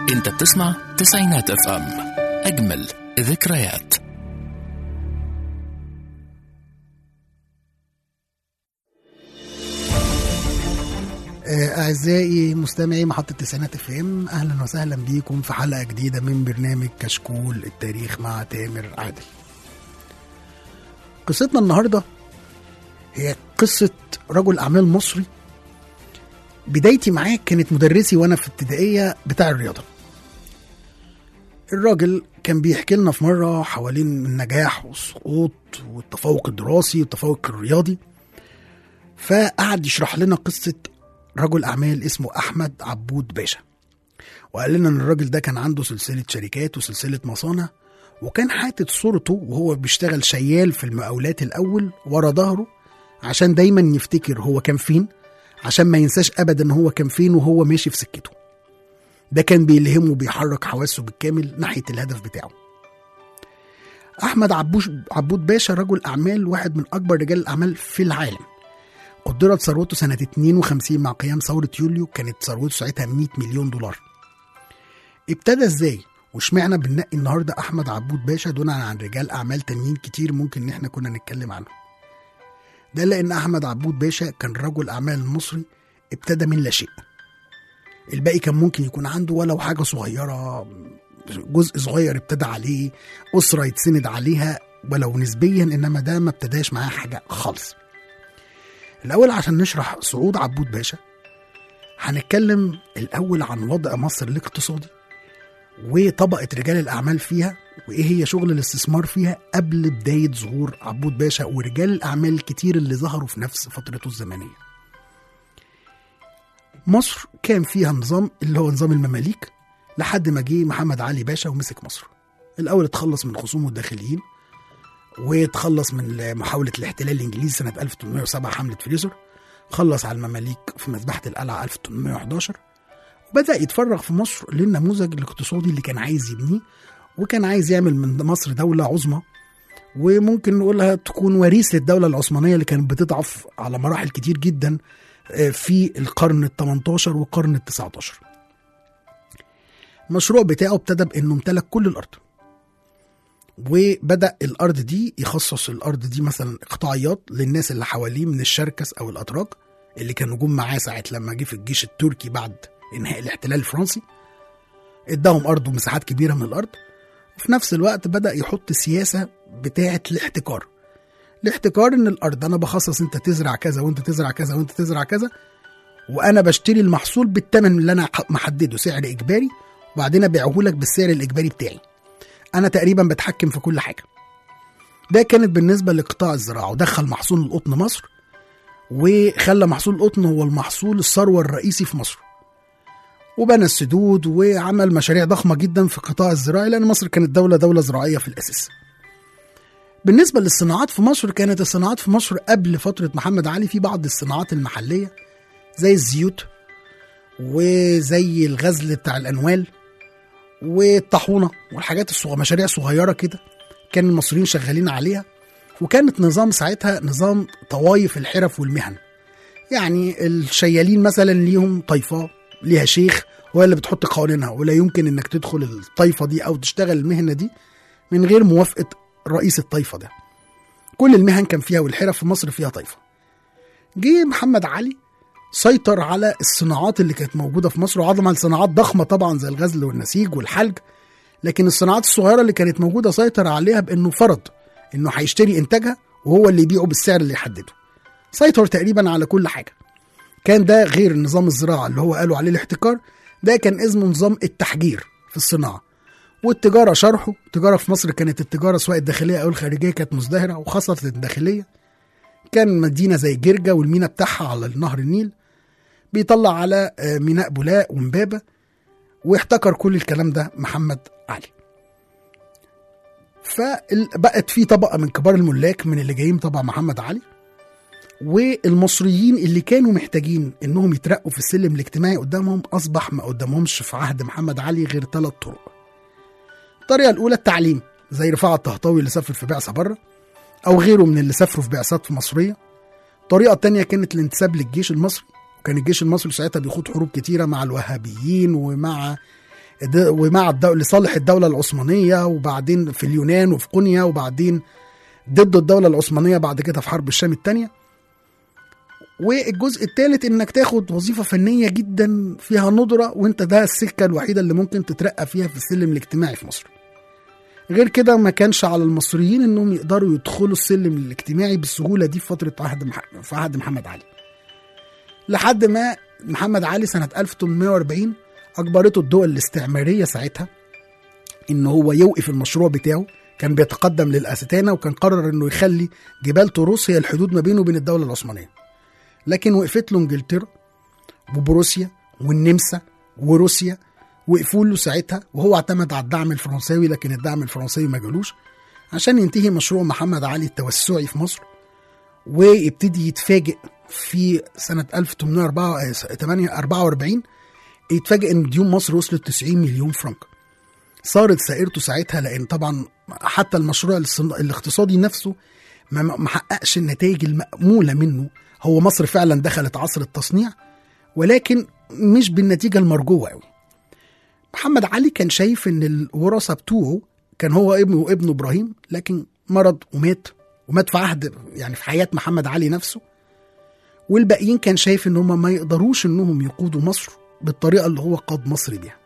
انت بتسمع تسعينات اف ام اجمل ذكريات آه، أعزائي مستمعي محطة تسعينات اف ام أهلا وسهلا بيكم في حلقة جديدة من برنامج كشكول التاريخ مع تامر عادل قصتنا النهاردة هي قصة رجل أعمال مصري بدايتي معاه كانت مدرسي وأنا في ابتدائية بتاع الرياضة الراجل كان بيحكي لنا في مرة حوالين النجاح والسقوط والتفوق الدراسي والتفوق الرياضي فقعد يشرح لنا قصة رجل أعمال اسمه أحمد عبود باشا وقال لنا إن الراجل ده كان عنده سلسلة شركات وسلسلة مصانع وكان حاطط صورته وهو بيشتغل شيال في المقاولات الأول ورا ظهره عشان دايما يفتكر هو كان فين عشان ما ينساش أبدا هو كان فين وهو ماشي في سكته ده كان بيلهمه وبيحرك حواسه بالكامل ناحية الهدف بتاعه أحمد عبوش عبود باشا رجل أعمال واحد من أكبر رجال الأعمال في العالم قدرت ثروته سنة 52 مع قيام ثورة يوليو كانت ثروته ساعتها 100 مليون دولار ابتدى ازاي واشمعنى بننقي النهارده احمد عبود باشا دون عن رجال اعمال تانيين كتير ممكن ان احنا كنا نتكلم عنهم ده لان احمد عبود باشا كان رجل اعمال مصري ابتدى من لا شيء الباقي كان ممكن يكون عنده ولو حاجه صغيره جزء صغير ابتدى عليه اسره يتسند عليها ولو نسبيا انما ده ما ابتداش معاه حاجه خالص الأول عشان نشرح صعود عبود باشا هنتكلم الأول عن وضع مصر الاقتصادي وطبقة رجال الأعمال فيها وإيه هي شغل الاستثمار فيها قبل بداية ظهور عبود باشا ورجال الأعمال الكتير اللي ظهروا في نفس فترته الزمنية مصر كان فيها نظام اللي هو نظام المماليك لحد ما جه محمد علي باشا ومسك مصر الأول اتخلص من خصومه الداخليين وتخلص من محاولة الاحتلال الإنجليزي سنة 1807 حملة فريزر خلص على المماليك في مذبحة القلعة 1811 وبدأ يتفرغ في مصر للنموذج الاقتصادي اللي كان عايز يبنيه وكان عايز يعمل من مصر دولة عظمى وممكن نقولها تكون وريث للدولة العثمانية اللي كانت بتضعف على مراحل كتير جدا في القرن ال 18 والقرن ال 19 المشروع بتاعه ابتدى بانه امتلك كل الارض وبدا الارض دي يخصص الارض دي مثلا اقطاعيات للناس اللي حواليه من الشركس او الاتراك اللي كانوا جم معاه ساعه لما جه في الجيش التركي بعد انهاء الاحتلال الفرنسي اداهم ارض ومساحات كبيره من الارض وفي نفس الوقت بدا يحط سياسه بتاعه الاحتكار الاحتكار ان الارض انا بخصص انت تزرع كذا وانت تزرع كذا وانت تزرع كذا وانا بشتري المحصول بالثمن اللي انا محدده سعر اجباري وبعدين ابيعه لك بالسعر الاجباري بتاعي انا تقريبا بتحكم في كل حاجه ده كانت بالنسبه لقطاع الزراعه ودخل محصول القطن مصر وخلى محصول القطن هو المحصول الثروه الرئيسي في مصر وبنى السدود وعمل مشاريع ضخمه جدا في القطاع الزراعي لان مصر كانت دوله دوله زراعيه في الاساس بالنسبه للصناعات في مصر كانت الصناعات في مصر قبل فتره محمد علي في بعض الصناعات المحليه زي الزيوت وزي الغزل بتاع الانوال والطاحونه والحاجات الصغيره مشاريع صغيره كده كان المصريين شغالين عليها وكانت نظام ساعتها نظام طوايف الحرف والمهن يعني الشيالين مثلا ليهم طائفه ليها شيخ هو اللي بتحط قوانينها ولا يمكن انك تدخل الطائفه دي او تشتغل المهنه دي من غير موافقه رئيس الطائفه ده كل المهن كان فيها والحرف في مصر فيها طائفه جه محمد علي سيطر على الصناعات اللي كانت موجوده في مصر وعمل صناعات ضخمه طبعا زي الغزل والنسيج والحلج لكن الصناعات الصغيره اللي كانت موجوده سيطر عليها بانه فرض انه هيشتري انتاجها وهو اللي يبيعه بالسعر اللي يحدده سيطر تقريبا على كل حاجه كان ده غير نظام الزراعه اللي هو قالوا عليه الاحتكار ده كان اسمه نظام التحجير في الصناعه والتجاره شرحه التجاره في مصر كانت التجاره سواء الداخليه او الخارجيه كانت مزدهره وخاصه الداخليه كان مدينه زي جرجا والمينا بتاعها على نهر النيل بيطلع على ميناء بولاق ومبابة واحتكر كل الكلام ده محمد علي فبقت في طبقة من كبار الملاك من اللي جايين طبعا محمد علي والمصريين اللي كانوا محتاجين انهم يترقوا في السلم الاجتماعي قدامهم اصبح ما قدامهمش في عهد محمد علي غير ثلاث طرق الطريقة الأولى التعليم زي رفاعة الطهطاوي اللي سافر في بعثة بره أو غيره من اللي سافروا في بعثات مصرية الطريقة التانية كانت الانتساب للجيش المصري وكان الجيش المصري ساعتها بيخوض حروب كتيرة مع الوهابيين ومع د- ومع الدو... لصالح الدولة العثمانية وبعدين في اليونان وفي قونيا وبعدين ضد الدولة العثمانية بعد كده في حرب الشام الثانية والجزء الثالث انك تاخد وظيفة فنية جدا فيها ندرة وانت ده السكة الوحيدة اللي ممكن تترقى فيها في السلم الاجتماعي في مصر غير كده ما كانش على المصريين انهم يقدروا يدخلوا السلم الاجتماعي بالسهولة دي في فترة عهد مح... في عهد محمد علي لحد ما محمد علي سنة 1840 أجبرته الدول الاستعمارية ساعتها إن هو يوقف المشروع بتاعه كان بيتقدم للأستانة وكان قرر إنه يخلي جبال طروس هي الحدود ما بينه وبين الدولة العثمانية لكن وقفت له إنجلترا وبروسيا والنمسا وروسيا وقفوا له ساعتها وهو اعتمد على الدعم الفرنساوي لكن الدعم الفرنساوي ما جالوش عشان ينتهي مشروع محمد علي التوسعي في مصر ويبتدي يتفاجئ في سنة 1844 يتفاجئ ان ديون مصر وصلت 90 مليون فرنك صارت سائرته ساعتها لان طبعا حتى المشروع الصن- الاقتصادي نفسه ما ما حققش النتائج المأمولة منه هو مصر فعلا دخلت عصر التصنيع ولكن مش بالنتيجة المرجوة قوي محمد علي كان شايف ان الورثة بتوعه كان هو ابنه وابنه ابراهيم لكن مرض ومات ومات في عهد يعني في حياة محمد علي نفسه والباقيين كان شايف ان هم ما يقدروش انهم يقودوا مصر بالطريقة اللي هو قاد مصر بيها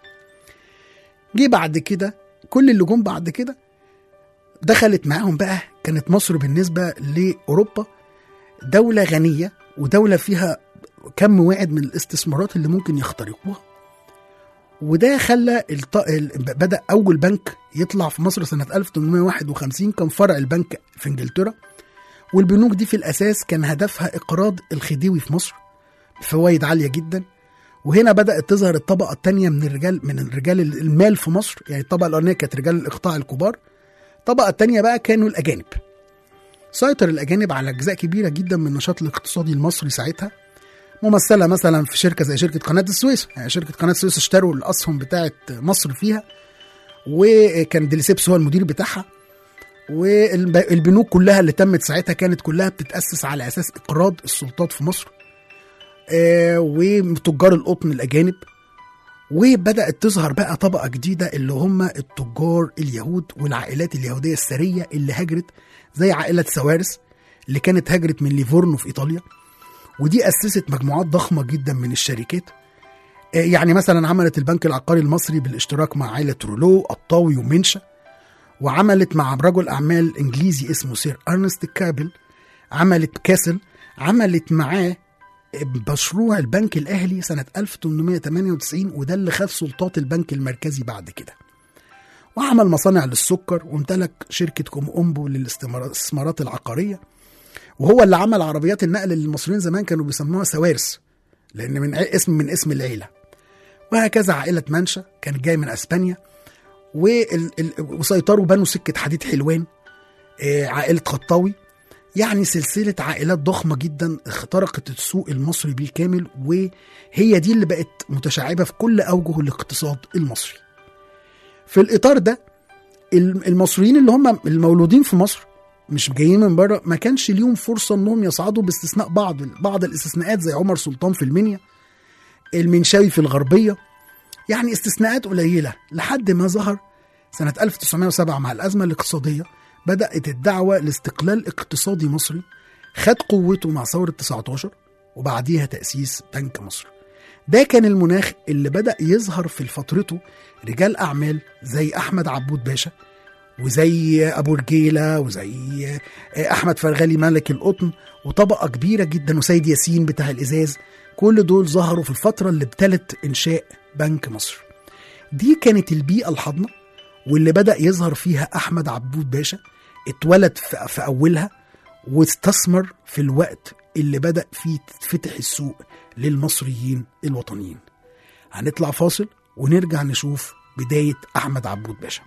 جه بعد كده كل اللي جم بعد كده دخلت معاهم بقى كانت مصر بالنسبة لأوروبا دولة غنية ودولة فيها كم واعد من الاستثمارات اللي ممكن يخترقوها وده خلى الط... ال- بدأ أول بنك يطلع في مصر سنة 1851 كان فرع البنك في إنجلترا والبنوك دي في الأساس كان هدفها إقراض الخديوي في مصر بفوائد عالية جدا وهنا بدأت تظهر الطبقة الثانية من الرجال من الرجال المال في مصر يعني الطبقة الأولانية كانت رجال الإقطاع الكبار الطبقة الثانية بقى كانوا الأجانب سيطر الأجانب على أجزاء كبيرة جدا من النشاط الاقتصادي المصري ساعتها ممثلة مثلا في شركة زي شركة قناة السويس يعني شركة قناة السويس اشتروا الأسهم بتاعة مصر فيها وكان ديليسيبس هو المدير بتاعها والبنوك كلها اللي تمت ساعتها كانت كلها بتتأسس على أساس إقراض السلطات في مصر آه، وتجار القطن الأجانب وبدأت تظهر بقى طبقة جديدة اللي هم التجار اليهود والعائلات اليهودية الثرية اللي هاجرت زي عائلة سوارس اللي كانت هاجرت من ليفورنو في إيطاليا ودي أسست مجموعات ضخمة جدا من الشركات آه، يعني مثلا عملت البنك العقاري المصري بالاشتراك مع عائلة رولو الطاوي ومنشا وعملت مع رجل أعمال إنجليزي اسمه سير أرنست كابل عملت كاسل عملت معاه مشروع البنك الأهلي سنة 1898 وده اللي خد سلطات البنك المركزي بعد كده وعمل مصانع للسكر وامتلك شركة كوم أومبو للاستثمارات العقارية وهو اللي عمل عربيات النقل اللي المصريين زمان كانوا بيسموها سوارس لأن من ع- اسم من اسم العيلة وهكذا عائلة منشا كانت جاية من أسبانيا وال- ال- وسيطروا بنوا سكة حديد حلوان آه، عائلة خطاوي يعني سلسلة عائلات ضخمة جدا اخترقت السوق المصري بالكامل وهي دي اللي بقت متشعبة في كل أوجه الاقتصاد المصري في الإطار ده الم- المصريين اللي هم المولودين في مصر مش جايين من بره ما كانش ليهم فرصة انهم يصعدوا باستثناء بعض بعض الاستثناءات زي عمر سلطان في المنيا المنشاوي في الغربية يعني استثناءات قليلة لحد ما ظهر سنة 1907 مع الأزمة الاقتصادية بدأت الدعوة لاستقلال اقتصادي مصري خد قوته مع ثورة 19 وبعديها تأسيس بنك مصر ده كان المناخ اللي بدأ يظهر في فترته رجال أعمال زي أحمد عبود باشا وزي أبو رجيلة وزي أحمد فرغلي ملك القطن وطبقة كبيرة جدا وسيد ياسين بتاع الإزاز كل دول ظهروا في الفترة اللي ابتلت إنشاء بنك مصر دي كانت البيئة الحاضنة واللي بدأ يظهر فيها أحمد عبود باشا اتولد في في أولها واستثمر في الوقت اللي بدأ فيه تتفتح السوق للمصريين الوطنيين هنطلع فاصل ونرجع نشوف بداية أحمد عبود باشا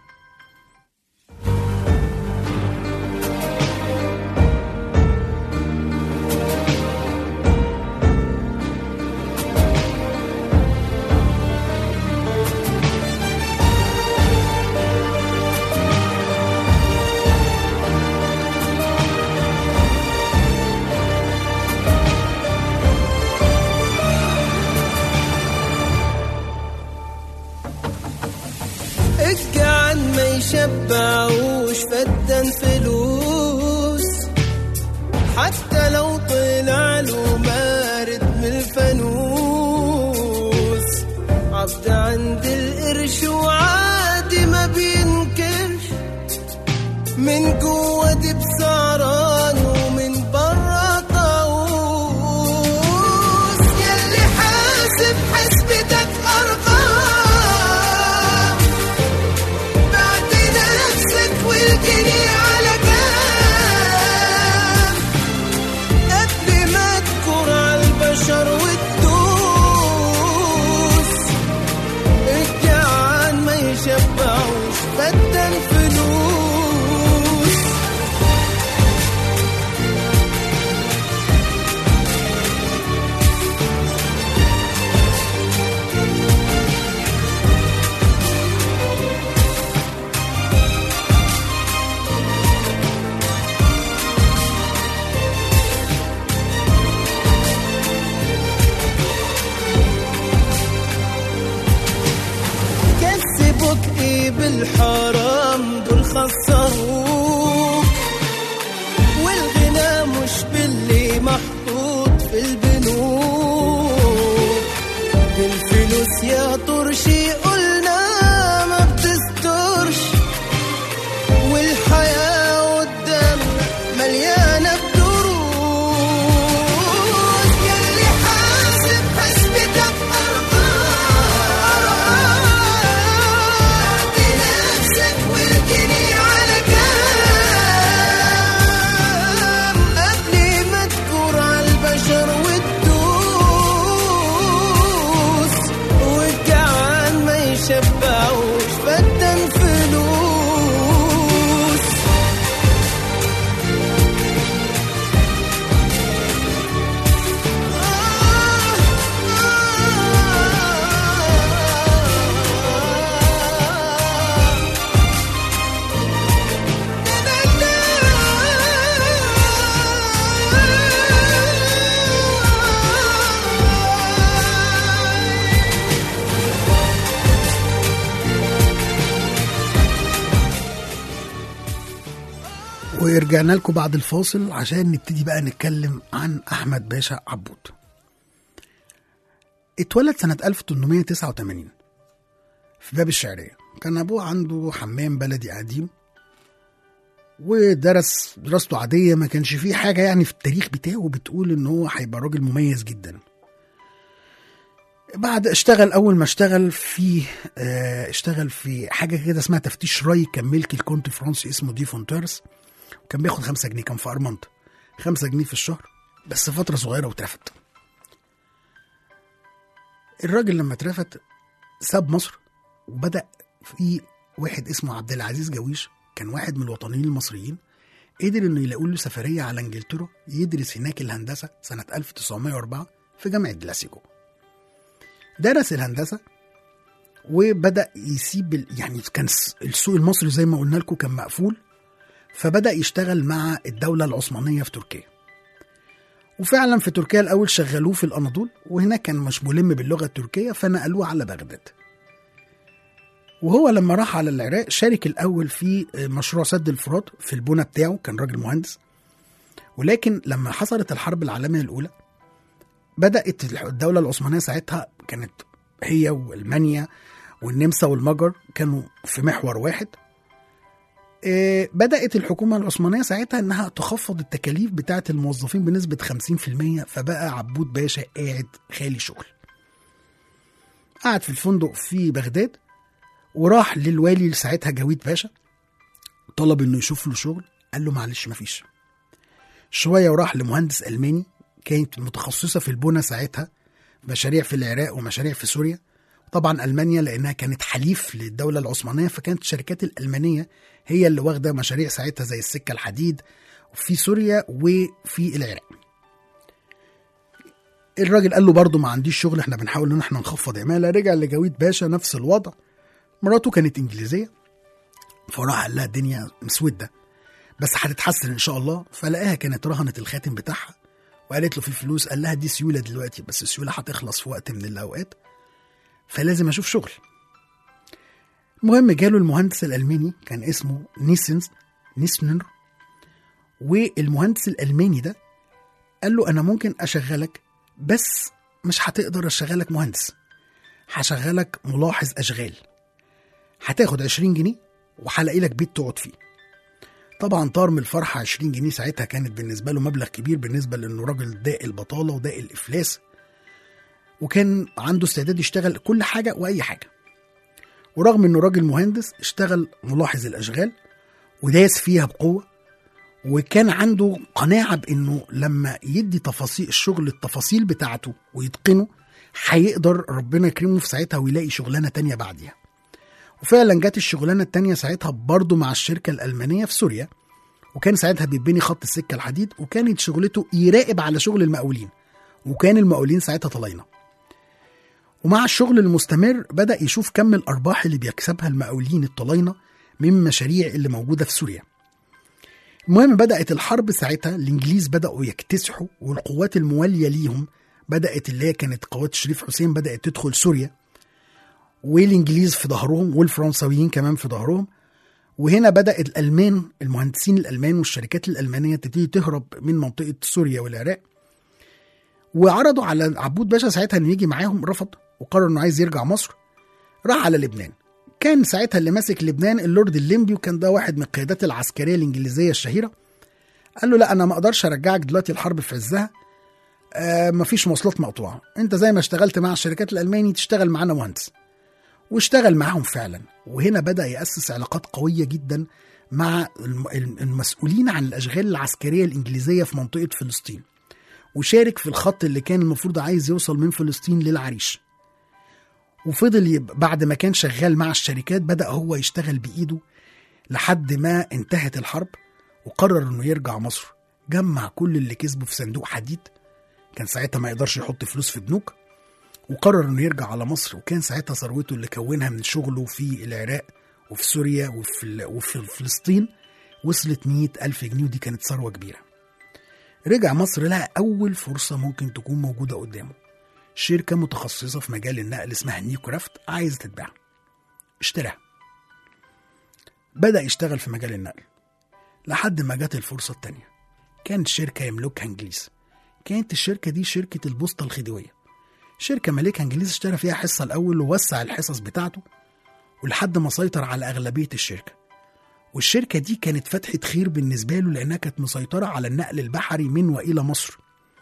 يشبعوش فدا فلوس حتى لو طلع له مارد من الفانوس عبد عند القرش وعادي ما بينكرش من جوه دي بسعران ومن برا طاووس ياللي حاسب حسبتك ارقام بعد نفسك والجنيه على جنب قبل ما تكون على البشر وتدوس الجعان ما يشبعوش فدا فلوس كسبوك ايه بالحرام دول خسروك والغنى مش باللي محطوط في البنوك بالفلوس يا طرشي قلنا ما بتسترش والحياة قدامنا مليانة بدروس ياللي حاسب حسبتك أرقام بنفسك والجنيه على كام قبل ما تكور على البشر وتدوس والجعان ما يشبعوش فدا فلوس ورجعنا لكم بعد الفاصل عشان نبتدي بقى نتكلم عن أحمد باشا عبود اتولد سنة 1889 في باب الشعرية كان أبوه عنده حمام بلدي قديم ودرس دراسته عادية ما كانش فيه حاجة يعني في التاريخ بتاعه بتقول إن هو هيبقى راجل مميز جدا بعد اشتغل أول ما اشتغل في اه اشتغل في حاجة كده اسمها تفتيش ري كان ملك الكونت فرنسي اسمه دي فونتيرس كان بياخد خمسة جنيه كان في أرمنت خمسة جنيه في الشهر بس فترة صغيرة واترفد الراجل لما اترفد ساب مصر وبدأ في واحد اسمه عبد العزيز جويش كان واحد من الوطنيين المصريين قدر انه يلاقوا له سفرية على انجلترا يدرس هناك الهندسة سنة 1904 في جامعة جلاسيكو درس الهندسة وبدأ يسيب ال- يعني كان س- السوق المصري زي ما قلنا لكم كان مقفول فبدأ يشتغل مع الدولة العثمانية في تركيا وفعلا في تركيا الأول شغلوه في الأناضول وهناك كان مش ملم باللغة التركية فنقلوه على بغداد وهو لما راح على العراق شارك الأول في مشروع سد الفرات في البنى بتاعه كان راجل مهندس ولكن لما حصلت الحرب العالمية الأولى بدأت الدولة العثمانية ساعتها كانت هي وألمانيا والنمسا والمجر كانوا في محور واحد آه، بدأت الحكومة العثمانية ساعتها إنها تخفض التكاليف بتاعة الموظفين بنسبة 50% فبقى عبود باشا قاعد خالي شغل قعد في الفندق في بغداد وراح للوالي ساعتها جويد باشا طلب إنه يشوف له شغل قال له معلش مفيش شوية وراح لمهندس ألماني كانت متخصصة في البنى ساعتها مشاريع في العراق ومشاريع في سوريا طبعا ألمانيا لأنها كانت حليف للدولة العثمانية فكانت الشركات الألمانية هي اللي واخدة مشاريع ساعتها زي السكة الحديد في سوريا وفي العراق الراجل قال له برضه ما عنديش شغل احنا بنحاول ان احنا نخفض عماله رجع لجويد باشا نفس الوضع مراته كانت انجليزيه فراح قال لها الدنيا مسوده بس هتتحسن ان شاء الله فلقاها كانت رهنت الخاتم بتاعها وقالت له في فلوس قال لها دي سيوله دلوقتي بس السيوله هتخلص في وقت من الاوقات فلازم اشوف شغل المهم جاله المهندس الألماني كان اسمه نيسنز نيسنر والمهندس الألماني ده قال له أنا ممكن أشغلك بس مش هتقدر أشغلك مهندس هشغلك ملاحظ أشغال هتاخد 20 جنيه وهلاقي لك بيت تقعد فيه طبعا طار من الفرحة 20 جنيه ساعتها كانت بالنسبة له مبلغ كبير بالنسبة لأنه راجل داء البطالة وداء الإفلاس وكان عنده استعداد يشتغل كل حاجة وأي حاجة ورغم انه راجل مهندس اشتغل ملاحظ الاشغال وداس فيها بقوه وكان عنده قناعه بانه لما يدي تفاصيل الشغل التفاصيل بتاعته ويتقنه هيقدر ربنا يكرمه في ساعتها ويلاقي شغلانه تانية بعديها وفعلا جت الشغلانه التانية ساعتها برضه مع الشركه الالمانيه في سوريا وكان ساعتها بيتبني خط السكه الحديد وكانت شغلته يراقب على شغل المقاولين وكان المقاولين ساعتها طلاينه ومع الشغل المستمر بدأ يشوف كم الأرباح اللي بيكسبها المقاولين الطلاينة من مشاريع اللي موجودة في سوريا المهم بدأت الحرب ساعتها الإنجليز بدأوا يكتسحوا والقوات الموالية ليهم بدأت اللي هي كانت قوات شريف حسين بدأت تدخل سوريا والإنجليز في ظهرهم والفرنساويين كمان في ظهرهم وهنا بدأ الألمان المهندسين الألمان والشركات الألمانية تبتدي تهرب من منطقة سوريا والعراق وعرضوا على عبود باشا ساعتها انه يجي معاهم رفض وقرر انه عايز يرجع مصر راح على لبنان كان ساعتها اللي ماسك لبنان اللورد الليمبي وكان ده واحد من القيادات العسكريه الانجليزيه الشهيره قال له لا انا ما اقدرش ارجعك دلوقتي الحرب في عزها آه مفيش مواصلات مقطوعه انت زي ما اشتغلت مع الشركات الالماني تشتغل معانا مهندس واشتغل معاهم فعلا وهنا بدا ياسس علاقات قويه جدا مع الم- المسؤولين عن الاشغال العسكريه الانجليزيه في منطقه فلسطين وشارك في الخط اللي كان المفروض عايز يوصل من فلسطين للعريش وفضل يب... بعد ما كان شغال مع الشركات بدأ هو يشتغل بإيده لحد ما انتهت الحرب وقرر انه يرجع مصر جمع كل اللي كسبه في صندوق حديد كان ساعتها ما يقدرش يحط فلوس في بنوك وقرر انه يرجع على مصر وكان ساعتها ثروته اللي كونها من شغله في العراق وفي سوريا وفي, ال... وفي فلسطين وصلت مئة ألف جنيه ودي كانت ثروة كبيرة رجع مصر لقى أول فرصة ممكن تكون موجودة قدامه شركة متخصصة في مجال النقل اسمها نيو كرافت عايزة تتباع اشتراها بدأ يشتغل في مجال النقل لحد ما جت الفرصة التانية كانت شركة يملكها إنجليز كانت الشركة دي شركة البوسطة الخديوية شركة مالكها إنجليز اشترى فيها حصة الأول ووسع الحصص بتاعته ولحد ما سيطر على أغلبية الشركة والشركة دي كانت فتحة خير بالنسبة له لأنها كانت مسيطرة على النقل البحري من وإلى مصر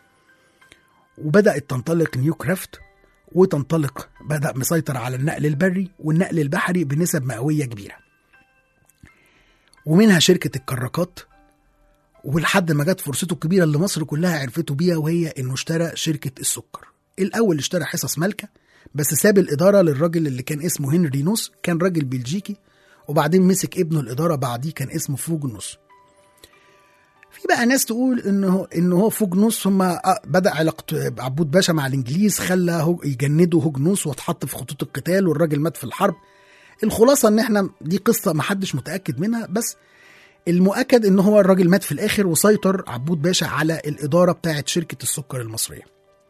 وبدأت تنطلق نيو كرافت وتنطلق بدأ مسيطر على النقل البري والنقل البحري بنسب مئوية كبيرة ومنها شركة الكراكات ولحد ما جت فرصته الكبيرة اللي مصر كلها عرفته بيها وهي إنه اشترى شركة السكر الأول اشترى حصص مالكة بس ساب الإدارة للراجل اللي كان اسمه هنري نوس كان راجل بلجيكي وبعدين مسك ابنه الإدارة بعديه كان اسمه فوجنوس في بقى ناس تقول انه انه هو فوجنوس هم بدا علاقته عبود باشا مع الانجليز خلى هو يجندوا هوجنوس واتحط في خطوط القتال والراجل مات في الحرب الخلاصه ان احنا دي قصه ما حدش متاكد منها بس المؤكد ان هو الراجل مات في الاخر وسيطر عبود باشا على الاداره بتاعه شركه السكر المصريه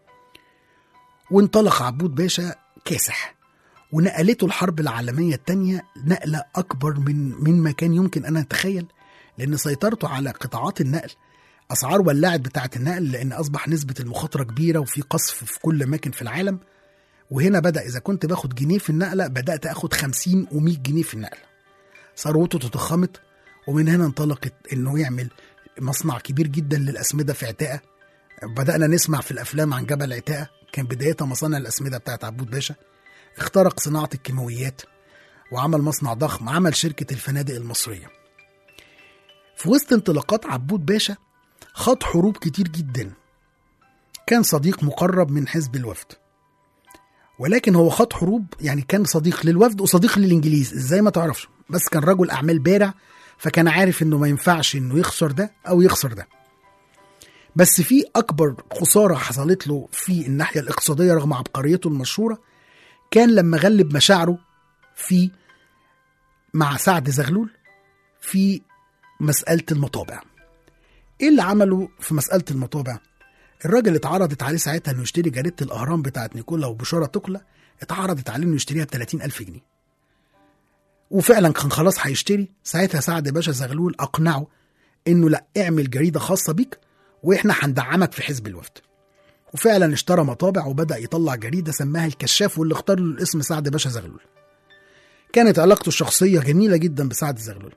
وانطلق عبود باشا كاسح ونقلته الحرب العالميه الثانيه نقله اكبر من من ما كان يمكن ان اتخيل لان سيطرته على قطاعات النقل اسعار ولعت بتاعه النقل لان اصبح نسبه المخاطره كبيره وفي قصف في كل اماكن في العالم وهنا بدا اذا كنت باخد جنيه في النقله بدات اخد 50 و100 جنيه في النقله ثروته تضخمت ومن هنا انطلقت انه يعمل مصنع كبير جدا للاسمده في عتاقه بدانا نسمع في الافلام عن جبل عتاقه كان بدايتها مصانع الاسمده بتاعت عبود باشا اخترق صناعه الكيماويات وعمل مصنع ضخم عمل شركه الفنادق المصريه في وسط انطلاقات عبود باشا خاض حروب كتير جدا كان صديق مقرب من حزب الوفد ولكن هو خاض حروب يعني كان صديق للوفد وصديق للانجليز ازاي ما تعرفش بس كان رجل اعمال بارع فكان عارف انه ما ينفعش انه يخسر ده او يخسر ده بس في اكبر خساره حصلت له في الناحيه الاقتصاديه رغم عبقريته المشهوره كان لما غلب مشاعره في مع سعد زغلول في مسألة المطابع ايه اللي عمله في مسألة المطابع الراجل اتعرضت عليه ساعتها انه يشتري جريدة الاهرام بتاعت نيكولا وبشارة تقلة اتعرضت عليه انه يشتريها ب 30 ألف جنيه وفعلا كان خلاص هيشتري ساعتها سعد باشا زغلول اقنعه انه لا اعمل جريده خاصه بيك واحنا هندعمك في حزب الوفد وفعلا اشترى مطابع وبدا يطلع جريده سماها الكشاف واللي اختار له الاسم سعد باشا زغلول كانت علاقته الشخصيه جميله جدا بسعد زغلول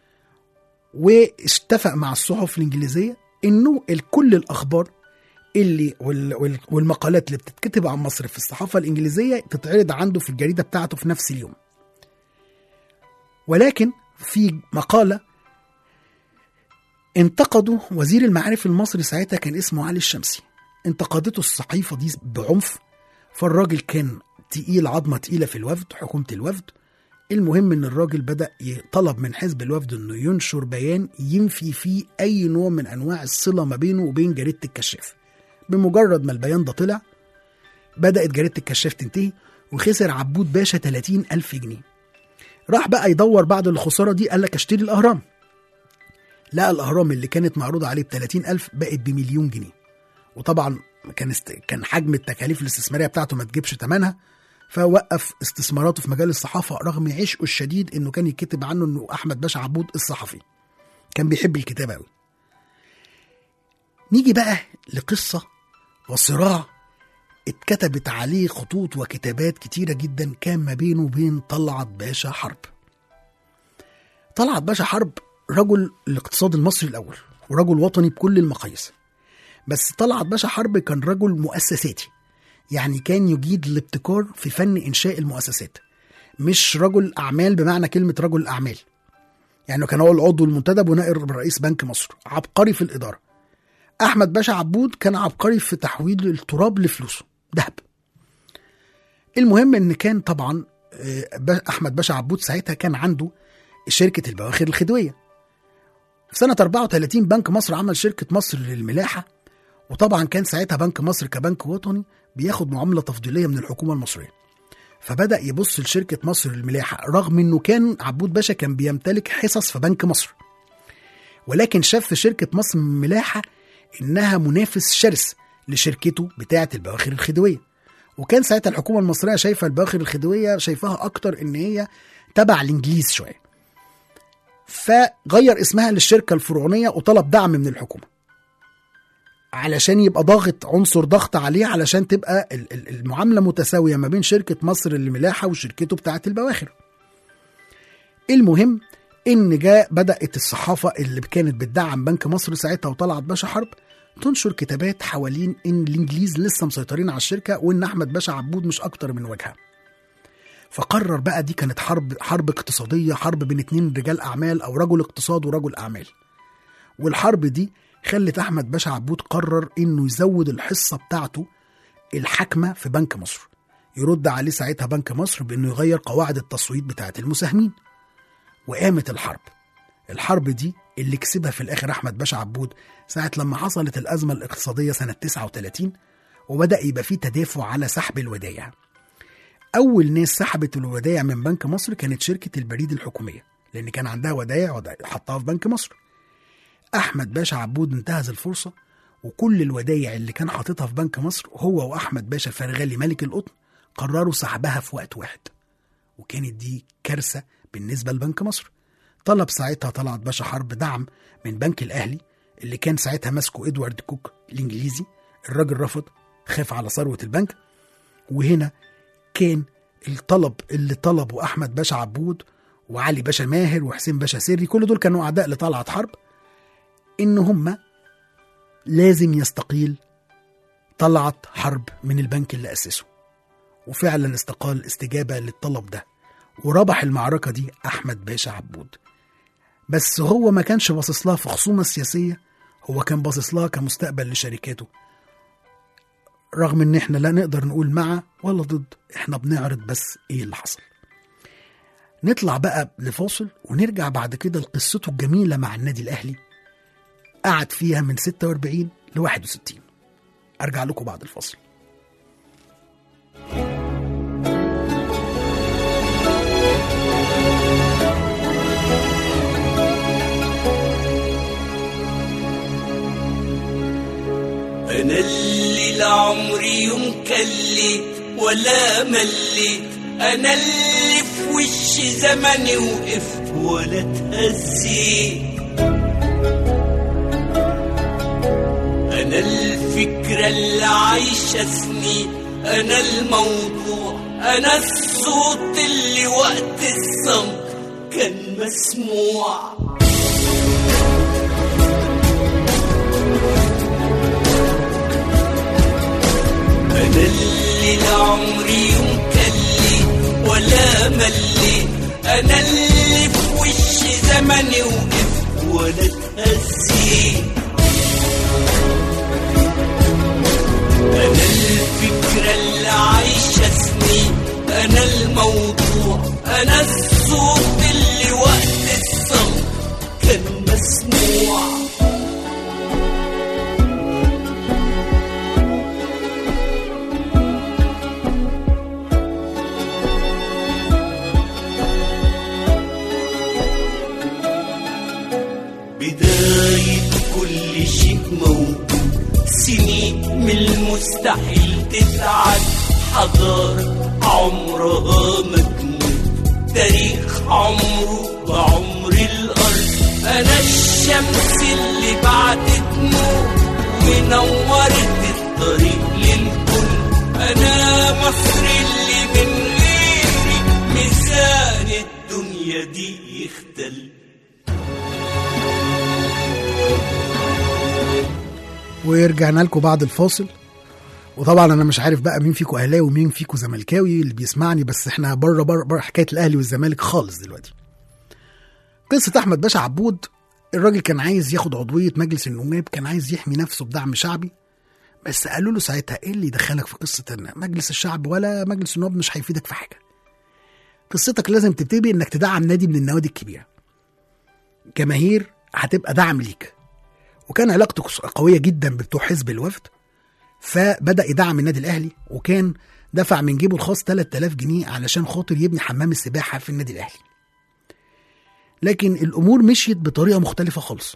واتفق مع الصحف الانجليزيه انه كل الاخبار اللي وال وال والمقالات اللي بتتكتب عن مصر في الصحافه الانجليزيه تتعرض عنده في الجريده بتاعته في نفس اليوم ولكن في مقاله انتقدوا وزير المعارف المصري ساعتها كان اسمه علي الشمسي انتقدته الصحيفه دي بعنف فالراجل كان تقيل عظمه تقيله في الوفد حكومه الوفد المهم ان الراجل بدا يطلب من حزب الوفد انه ينشر بيان ينفي فيه اي نوع من انواع الصله ما بينه وبين جريده الكشاف بمجرد ما البيان ده طلع بدات جريده الكشاف تنتهي وخسر عبود باشا 30 ألف جنيه راح بقى يدور بعد الخساره دي قال لك اشتري الاهرام لقى الاهرام اللي كانت معروضه عليه ب 30 ألف بقت بمليون جنيه وطبعا كان است... كان حجم التكاليف الاستثماريه بتاعته ما تجيبش ثمنها فوقف استثماراته في مجال الصحافه رغم عشقه الشديد انه كان يكتب عنه انه احمد باشا عبود الصحفي كان بيحب الكتابه قوي نيجي بقى لقصه وصراع اتكتبت عليه خطوط وكتابات كتيره جدا كان ما بينه وبين طلعت باشا حرب طلعت باشا حرب رجل الاقتصاد المصري الاول ورجل وطني بكل المقاييس بس طلعت باشا حرب كان رجل مؤسساتي يعني كان يجيد الابتكار في فن انشاء المؤسسات مش رجل اعمال بمعنى كلمه رجل اعمال يعني كان هو العضو المنتدب ونائب رئيس بنك مصر عبقري في الاداره احمد باشا عبود كان عبقري في تحويل التراب لفلوسه ذهب المهم ان كان طبعا آه، با- احمد باشا عبود ساعتها كان عنده شركه البواخر الخديويه في سنه 34 بنك مصر عمل شركه مصر للملاحه وطبعا كان ساعتها بنك مصر كبنك وطني بياخد معامله تفضيليه من الحكومه المصريه فبدا يبص لشركه مصر للملاحه رغم انه كان عبود باشا كان بيمتلك حصص في بنك مصر ولكن شاف في شركه مصر للملاحه انها منافس شرس لشركته بتاعه البواخر الخديويه وكان ساعتها الحكومه المصريه شايفه البواخر الخديويه شايفاها اكتر ان هي تبع الانجليز شويه فغير اسمها للشركه الفرعونيه وطلب دعم من الحكومه علشان يبقى ضاغط عنصر ضغط عليه علشان تبقى ال- ال- المعامله متساويه ما بين شركه مصر للملاحه وشركته بتاعه البواخر. المهم ان جاء بدات الصحافه اللي كانت بتدعم بنك مصر ساعتها وطلعت باشا حرب تنشر كتابات حوالين ان الانجليز لسه مسيطرين على الشركه وان احمد باشا عبود مش اكتر من وجهه. فقرر بقى دي كانت حرب حرب اقتصاديه حرب بين اتنين رجال اعمال او رجل اقتصاد ورجل اعمال. والحرب دي خلت احمد باشا عبود قرر انه يزود الحصه بتاعته الحاكمه في بنك مصر يرد عليه ساعتها بنك مصر بانه يغير قواعد التصويت بتاعه المساهمين وقامت الحرب الحرب دي اللي كسبها في الاخر احمد باشا عبود ساعه لما حصلت الازمه الاقتصاديه سنه 39 وبدا يبقى فيه تدافع على سحب الودائع اول ناس سحبت الودائع من بنك مصر كانت شركه البريد الحكوميه لان كان عندها ودائع ودائع حطها في بنك مصر احمد باشا عبود انتهز الفرصه وكل الودايع اللي كان حاططها في بنك مصر هو واحمد باشا فرغالي ملك القطن قرروا سحبها في وقت واحد وكانت دي كارثه بالنسبه لبنك مصر طلب ساعتها طلعت باشا حرب دعم من بنك الاهلي اللي كان ساعتها ماسكه ادوارد كوك الانجليزي الراجل رفض خاف على ثروه البنك وهنا كان الطلب اللي طلبه احمد باشا عبود وعلي باشا ماهر وحسين باشا سري كل دول كانوا اعداء لطلعت حرب ان هم لازم يستقيل طلعت حرب من البنك اللي اسسه وفعلا استقال استجابه للطلب ده وربح المعركه دي احمد باشا عبود بس هو ما كانش باصص لها في خصومه سياسيه هو كان باصص لها كمستقبل لشركاته رغم ان احنا لا نقدر نقول مع ولا ضد احنا بنعرض بس ايه اللي حصل نطلع بقى لفاصل ونرجع بعد كده لقصته الجميله مع النادي الاهلي قعد فيها من 46 ل 61 ارجع لكم بعد الفاصل انا اللي لعمري يوم كليت ولا مليت انا اللي في وش زمني وقفت ولا اتهزيت أنا الفكرة اللي عايشة سنين أنا الموضوع أنا الصوت اللي وقت الصمت كان مسموع أنا اللي لعمري يوم كلي ولا ملي أنا اللي في وش زمني وقفت ولا اتهزيت أنا الفكرة اللي عايشة سنين أنا الموضوع أنا الصوت اللي وقت الصمت كان مسموع بداية كل شيء موجود سنين من المستحيل تتعد حضارة عمرها مجنون تاريخ عمره بعمر الأرض أنا الشمس اللي بعدت نور ونورت الطريق للكل أنا مصر اللي من غيري ميزان الدنيا دي يختل ورجعنا لكم بعد الفاصل وطبعا انا مش عارف بقى مين فيكم اهلاوي ومين فيكم زملكاوي اللي بيسمعني بس احنا بره بره بره حكايه الاهلي والزمالك خالص دلوقتي قصه احمد باشا عبود الراجل كان عايز ياخد عضويه مجلس النواب كان عايز يحمي نفسه بدعم شعبي بس قالوا له ساعتها ايه اللي يدخلك في قصه ان مجلس الشعب ولا مجلس النواب مش هيفيدك في حاجه قصتك لازم تبتدي انك تدعم نادي من النوادي الكبيره جماهير هتبقى دعم ليك وكان علاقته قويه جدا بتوع حزب الوفد فبدا يدعم النادي الاهلي وكان دفع من جيبه الخاص 3000 جنيه علشان خاطر يبني حمام السباحه في النادي الاهلي لكن الامور مشيت بطريقه مختلفه خالص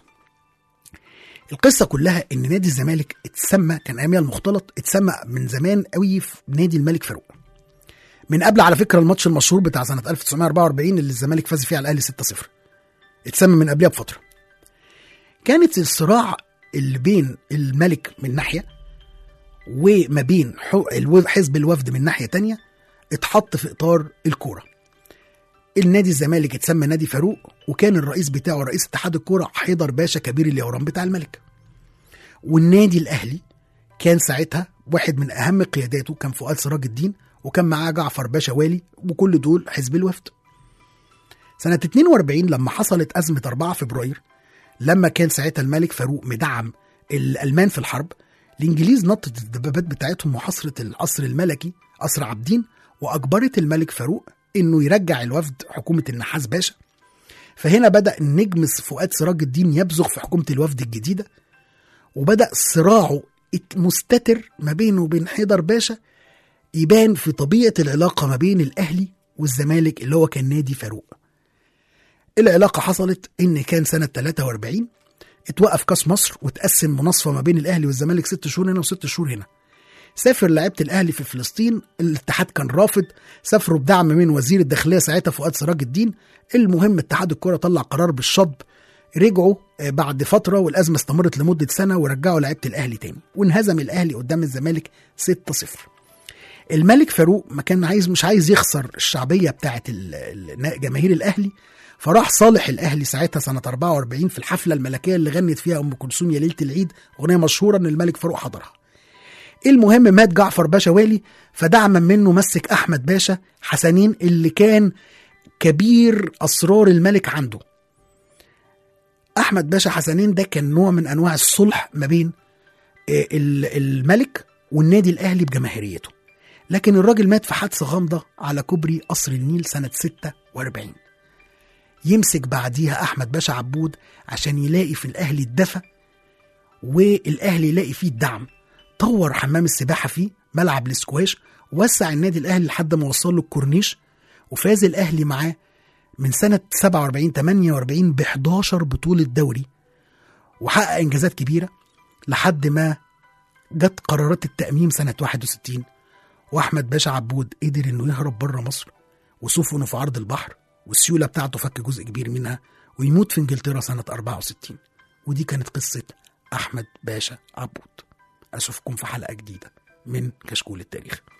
القصه كلها ان نادي الزمالك اتسمى كان ايامها المختلط اتسمى من زمان قوي في نادي الملك فاروق من قبل على فكره الماتش المشهور بتاع سنه 1944 اللي الزمالك فاز فيه على الاهلي 6-0 اتسمى من قبلها بفتره كانت الصراع اللي بين الملك من ناحيه وما بين حو- الو- حزب الوفد من ناحيه تانية اتحط في اطار الكوره النادي الزمالك اتسمى نادي فاروق وكان الرئيس بتاعه رئيس اتحاد الكوره حيدر باشا كبير اليوران بتاع الملك والنادي الاهلي كان ساعتها واحد من اهم قياداته كان فؤاد سراج الدين وكان معاه جعفر باشا والي وكل دول حزب الوفد سنة 42 لما حصلت أزمة 4 فبراير لما كان ساعتها الملك فاروق مدعم الألمان في الحرب الإنجليز نطت الدبابات بتاعتهم وحصرت القصر الملكي قصر عابدين وأجبرت الملك فاروق إنه يرجع الوفد حكومة النحاس باشا فهنا بدأ النجم فؤاد سراج الدين يبزغ في حكومة الوفد الجديدة وبدأ صراعه مستتر ما بينه وبين حيدر باشا يبان في طبيعة العلاقة ما بين الأهلي والزمالك اللي هو كان نادي فاروق العلاقة حصلت إن كان سنة 43 اتوقف كاس مصر وتقسم مناصفة ما بين الأهلي والزمالك ست شهور هنا وست شهور هنا سافر لعيبة الأهلي في فلسطين الاتحاد كان رافض سافروا بدعم من وزير الداخلية ساعتها فؤاد سراج الدين المهم اتحاد الكرة طلع قرار بالشطب رجعوا آه، بعد فترة والأزمة استمرت لمدة سنة ورجعوا لعيبة الأهلي تاني وانهزم الأهلي قدام الزمالك 6-0 الملك فاروق ما كان عايز مش عايز يخسر الشعبيه بتاعت ال- ال- جماهير الاهلي فراح صالح الاهلي ساعتها سنه 44 في الحفله الملكيه اللي غنت فيها ام كلثوم يا ليله العيد اغنيه مشهوره ان الملك فاروق حضرها المهم مات جعفر باشا والي فدعما منه مسك احمد باشا حسنين اللي كان كبير اسرار الملك عنده احمد باشا حسنين ده كان نوع من انواع الصلح ما بين آه، ال- الملك والنادي الاهلي بجماهيريته لكن الراجل مات في حادثه غامضه على كوبري قصر النيل سنه 46 يمسك بعديها احمد باشا عبود عشان يلاقي في الاهلي الدفى والاهلي يلاقي فيه الدعم طور حمام السباحه فيه ملعب الاسكواش وسع النادي الاهلي لحد ما وصل له الكورنيش وفاز الاهلي معاه من سنه 47 48 ب 11 بطوله دوري وحقق انجازات كبيره لحد ما جت قرارات التأميم سنة 61 وأحمد باشا عبود قدر إنه يهرب بره مصر وسفنه في عرض البحر والسيولة بتاعته فك جزء كبير منها ويموت في انجلترا سنة 64 ودي كانت قصة أحمد باشا عبود أشوفكم في حلقة جديدة من كشكول التاريخ